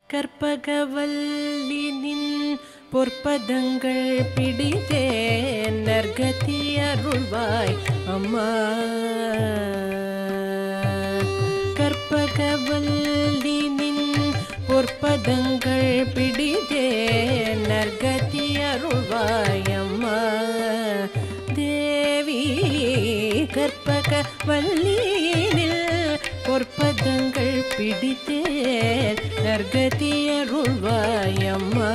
கற்பகவல்லி நின் பொற்பதங்கள் பிடித்தேன் நற்கதி அருள்வாய் அம்மா கற்பகவல்லி நின் பொற்பதங்கள் பிடித்தேன் நற்கதி அருள்வாய் அம்மா தேவி கற்பக வல்லினில் பொற்பதங்கள் பிடித்தேன் நற்கதி அருள்வாயம்மா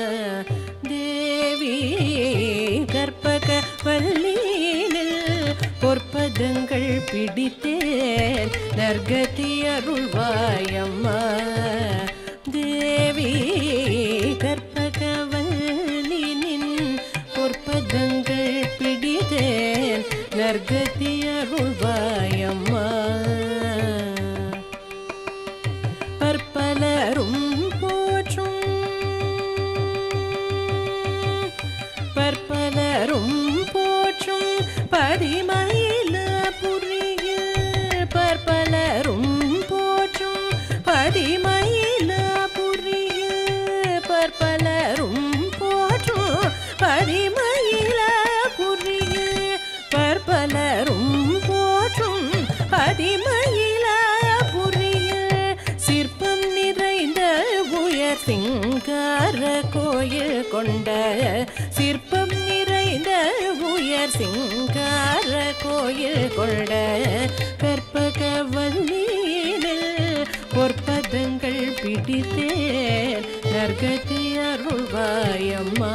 தேவி கற்பக வல்லினில் பொற்பதங்கள் பிடித்தேன் நற்கதி அருள்வாயம்மா தேவி கற்பக வல்லினின் பொற்பதங்கள் பிடித்தேன் நற்கதி அருள்வாயம்மா பற்பலரும் போற்றும் பற்பலரும் போற்றும் பதிமயில புரிய பற்பலரும் போற்றும் பதிமயில புரிய பற்பலரும் போற்றும் பதிமயில புரிய பற்பலரும் போற்றும் பதிமயில புரிய சிற்பம் நிறைந்த உயர் சிங்கார கோயில் கொண்ட சிற்பம் நிறைந்த உயர் சிங்கார கோயில் கொண்ட கற்பகவல்லியில் பொற்பதங்கள் பிடித்தேன் நற்கதி அருள்வாயம்மா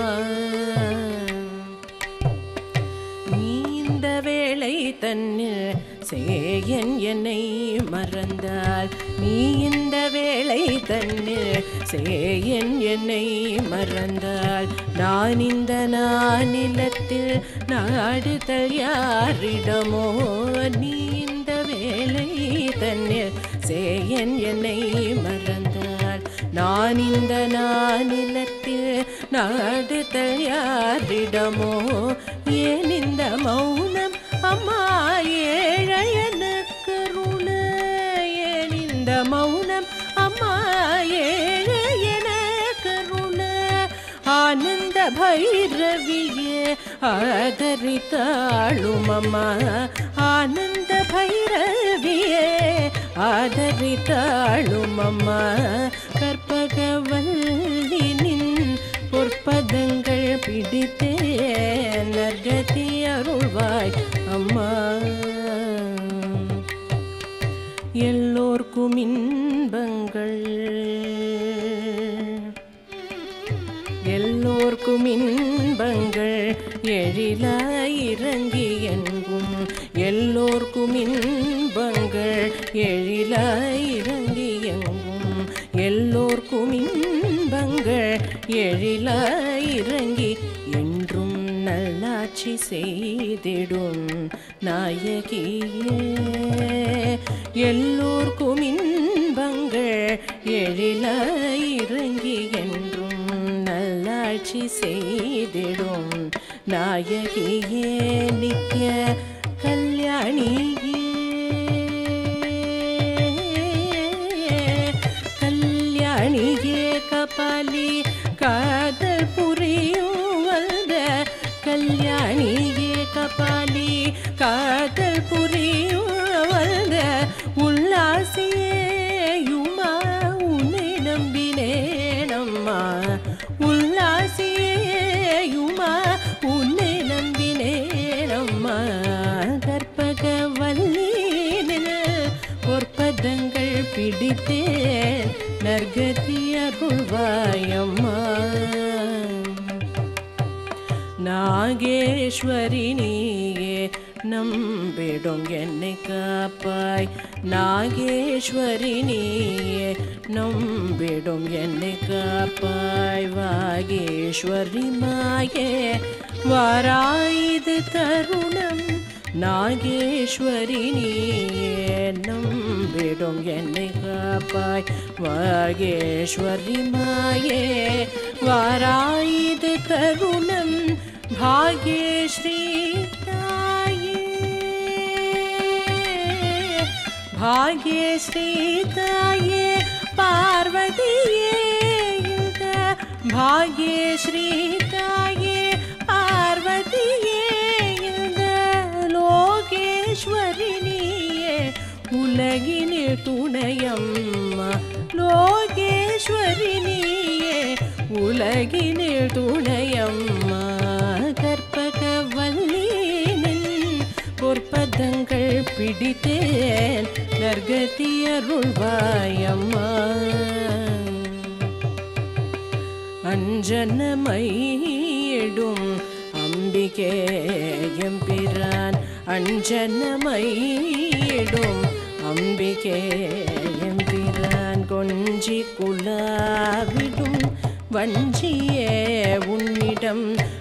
நீந்த வேளை தன்னில் சேயன் என்னை மறந்தால் நீ இந்த வேளை தன்னில் சேயன் என்னை மறந்தால் நான் இந்த நானிலத்தில் நாடுதல் யாரிடமோ நீ இந்த வேளை தன்னில் சேயன் என்னை மறந்தால் நான் இந்த நானிலத்தில் நாடுதல் யாரிடமோ ஏன் இந்த மௌனம் அம்மா ஏழையன கருண ஏன் இந்த மௌனம் அம்மா ஏழையன கருண ஆனந்த பைரவியே ஆதரித்தாளும் அம்மா ஆனந்த பைரவியே ஆதரித்தாளும் அம்மா கற்பகவல்லினின் பொற்பதங்கள் பிடித்தே நர்கதி அருள்வாய் அம்மா எல்லோர்க்கும் இன்பங்கள் எல்லோர்க்கும் இன்பங்கள் எழிலாய் இறங்கி எங்கும் எல்லோர்க்கும் இன்பங்கள் எழிலாய் இறங்கி எங்கும் எல்லோர்க்கும் இன்பங்கள் எழிலாய் இறங்கி என்றும் நல்லாட்சி செய்திடும் நாயகியே எல்லோர்க்கும் இன்பங்கள் எழிலாய் இறங்கி என்றும் நல்லாட்சி செய்திடும் நாயகியே நித்ய கல்யாணியே கல்யாணியே கபாலி காதல் புரியும் வந்த கல்யாணியே கபாலி காதல் புரியும் வந்த உல்லாசியேயுமா உன்னை நம்பினேனம்மா உல்லாசியேயுமா உன்னை நம்பினேனம்மா கற்பகவல்லினில் பொற்பதங்கள் பிடித்தேன் நற்கதி அருள்வாயம்மா நாகேஸ்வரி நீயே நம்பிடும் என்னை காப்பாய் நாகேஸ்வரி நீயே நம்பிடும் என்னை காப்பாய் வாகேஸ்வரி மாயே வாராயுது தருணம் நாகேஸ்வரி நீயே நம்பிடும் என்னை காப்பாய் வாகேஸ்வரி மாயே வாராயுது தருணம் भाग्यश्री ताये भाग्यश्री ताये पार्वतीये பாக்யே ஸ்ரீ தாயே பார்வதியே இந்த லோகேஸ்வரி நீயே உலகினில் துணையம்மா லோகேஸ்வரி நீயே உலகினில் துணையம்மா கற்பகவல்லினின் பொற்பதங்கள் பிடித்தேன் நற்கதியருள்வாயம்மா அஞ்சனமையிடும் அம்பிகே எம்பிரான் அஞ்சனமையிடும் அம்பிகே எம்பிரான் கொஞ்சி குலாவிடும் வஞ்சியே உன்னிடம்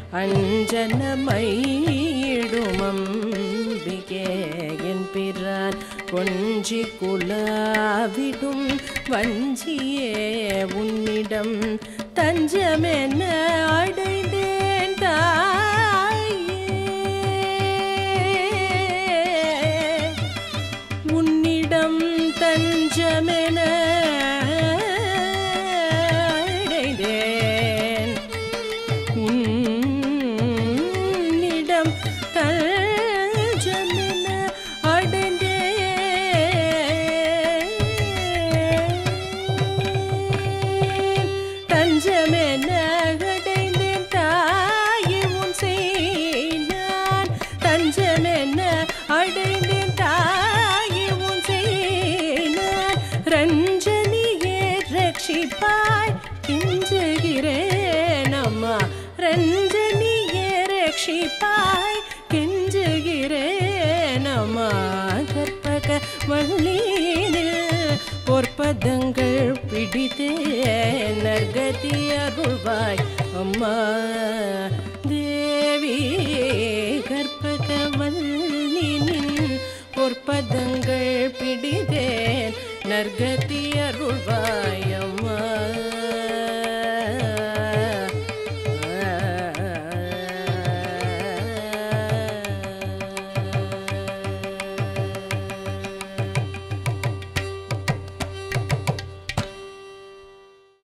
அஞ்சனமையிடும் அம்பிகே என்பிரான் கொஞ்சி குலாவிடும் வஞ்சியே உன்னிடம் தஞ்சமென அடைந்தேன் தாயே உன்னிடம் தஞ்சமென அடைந்தேன் உன்னிடம் தஞ்சமென அடைந்தேன் தஞ்சமென அடைந்தேன் தாயே உன் செய்தான் தஞ்சமென அடைந்தேன் தாயே உன் செய்தான் ரஞ்சனியே ரட்சிப்பாய் கெஞ்சுகிறேன் அம்மா ரஞ்சனியே ரட்சிப்பாய் கெஞ்சுகிறேன் அம்மா கற்பக வள்ளீனில் பொற்பதங்கள் பிடித்தேன் நற்கதி அருள்வாய் அம்மா தேவி கற்பக வல்லினின் பொற்பதங்கள் பிடித்தேன் நற்கதி அருள்வாய் அம்மா